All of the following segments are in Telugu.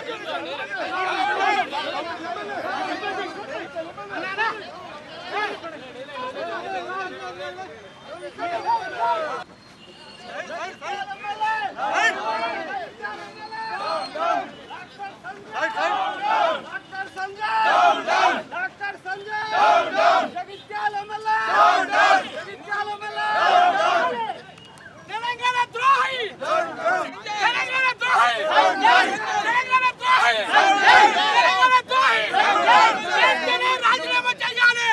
doctor Sanjay doctor Sanjay Jagtial MLA Jagtial MLA Telangana ద్రోహి తెలంగాణ ద్రోహి తెలంగాణ ద్రోహి తెలంగాణ ద్రోహి వెంటనే రాజీనామా చేయాలి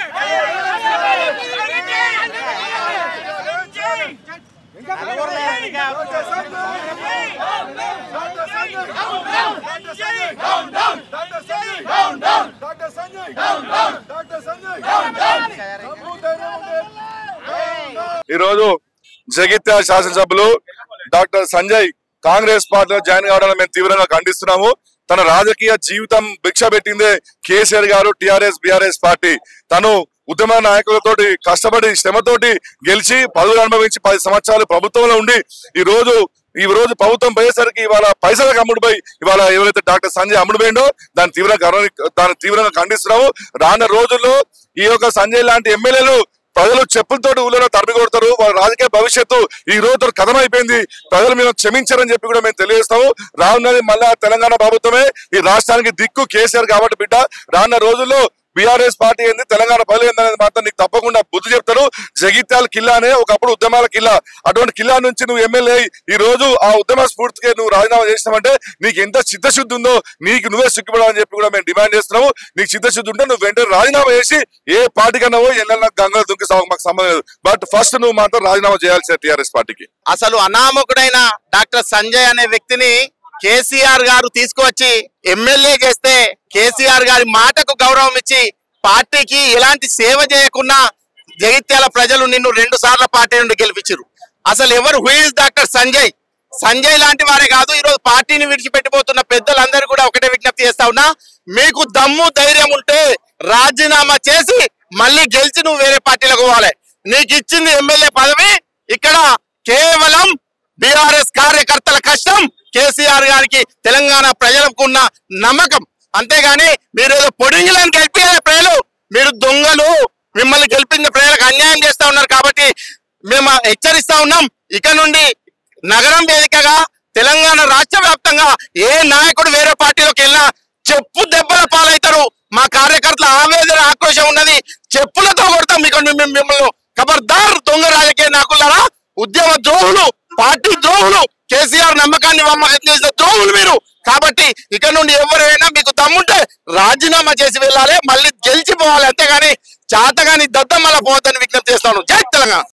ఈ రోజు జగిత్యాల శాసనసభ్యులు డాక్టర్ సంజయ్ కాంగ్రెస్ పార్టీలో జాయిన్ కావడానికి మేము తీవ్రంగా ఖండిస్తున్నాము తన రాజకీయ జీవితం భిక్ష పెట్టిందే కేసీఆర్ గారు టిఆర్ఎస్ బిఆర్ఎస్ పార్టీ తను ఉద్యమ నాయకులతోటి కష్టపడి శ్రమతోటి గెలిచి పదవులు అనుభవించి పది సంవత్సరాలు ప్రభుత్వంలో ఉండి ఈ రోజు ఈ రోజు ప్రభుత్వం పోయేసరికి ఇవాళ పైసలకు అమ్ముడుపోయి ఇవాళ ఎవరైతే డాక్టర్ సంజయ్ అమ్ముడుపోయిండో దాన్ని తీవ్రంగా గౌరవ- దాన్ని తీవ్రంగా ఖండిస్తున్నాము రానున్న రోజుల్లో ఈ యొక్క సంజయ్ లాంటి ఎమ్మెల్యేలు ప్రజలు చెప్పులతోటి ఊళ్ళో తరిమి కొడతారు వాళ్ళ రాజకీయ భవిష్యత్తు ఈ రోజు కథం అయిపోయింది ప్రజలు మేము క్షమించారని చెప్పి కూడా మేము తెలియజేస్తాము రానున్నది మళ్ళా తెలంగాణ ప్రభుత్వమే ఈ రాష్ట్రానికి దిక్కు కేసీఆర్ కాబట్టి బిడ్డ రానున్న రోజుల్లో బీఆర్ఎస్ పార్టీ ఏంది తెలంగాణ ప్రజలు ఏందనేది మాత్రం నీకు తప్పకుండా బుద్ధి చెప్తారు జగిత్యాల కిల్లానే ఒకప్పుడు ఉద్యమాల కిల్లా అటువంటి కిల్లా నుంచి నువ్వు ఎమ్మెల్యే అయి ఈ రోజు ఆ ఉద్యమ స్ఫూర్తికి నువ్వు రాజీనామా చేసినావంటే నీకు ఎంత చిత్తశుద్ధి ఉందో నీకు నువ్వే సిగ్గుపడాలని చెప్పి కూడా మేము డిమాండ్ చేస్తున్నాము నీకు చిత్తశుద్ధి ఉంటే నువ్వు వెంటనే రాజీనామా చేసి ఏ పార్టీ కన్నా ఎల్లన్నా గంగ దుంకి సాగు మాకు సంబంధం లేదు బట్ ఫస్ట్ నువ్వు మాత్రం రాజీనామా చేయాల్సిన టిఆర్ఎస్ పార్టీకి అసలు అనామకుడైన డాక్టర్ సంజయ్ అనే వ్యక్తిని కేసీఆర్ గారు తీసుకువచ్చి ఎమ్మెల్యే చేస్తే కేసీఆర్ గారి మాటకు గౌరవం ఇచ్చి పార్టీకి ఎలాంటి సేవ చేయకుండా జగిత్యాల ప్రజలు నిన్ను రెండు సార్లు పార్టీ నుండి గెలిపించారు అసలు ఎవరు హుయిస్ డాక్టర్ సంజయ్ సంజయ్ లాంటి వారే కాదు ఈరోజు పార్టీని విడిచిపెట్టిపోతున్న పెద్దలందరూ కూడా ఒకటే విజ్ఞప్తి చేస్తా ఉన్నా మీకు దమ్ము ధైర్యం ఉంటే రాజీనామా చేసి మళ్ళీ గెలిచి నువ్వు వేరే పార్టీలకు పోవాలి నీకు ఇచ్చింది ఎమ్మెల్యే పదవి ఇక్కడ కేవలం బీఆర్ఎస్ కార్యకర్తల కష్టం కేసీఆర్ గారికి తెలంగాణ ప్రజలకు ఉన్న నమ్మకం అంతేగాని మీరు ఏదో పొడింగులను గెలిపించాలి ప్రజలు మీరు దొంగలు మిమ్మల్ని గెలిపించిన ప్రజలకు అన్యాయం చేస్తా ఉన్నారు కాబట్టి మేము హెచ్చరిస్తా ఉన్నాం ఇక నుండి నగరం వేదికగా తెలంగాణ రాష్ట్ర వ్యాప్తంగా ఏ నాయకుడు వేరే పార్టీలోకి వెళ్ళినా చెప్పు దెబ్బల పాలవుతారు మా కార్యకర్తల ఆవేదన ఆక్రోశం ఉన్నది చెప్పులతో కొడతాం మీకు మిమ్- మిమ్మల్ని ఖబర్దార్ దొంగ రాజకీయ నాయకులారా ఉద్యమ ద్రోహులు పార్టీ ద్రోహులు కేసీఆర్ నమ్మకాన్ని వమ్మకం చేసిన ద్రోహులు మీరు కాబట్టి ఇక నుండి ఎవరైనా మీకు దమ్ముంటే రాజీనామా చేసి వెళ్ళాలి మళ్ళీ గెలిచిపోవాలి అంతేగాని చాతగాని దద్దమ్మల పోవద్దని విజ్ఞప్తి చేస్తాను జై తెలంగాణ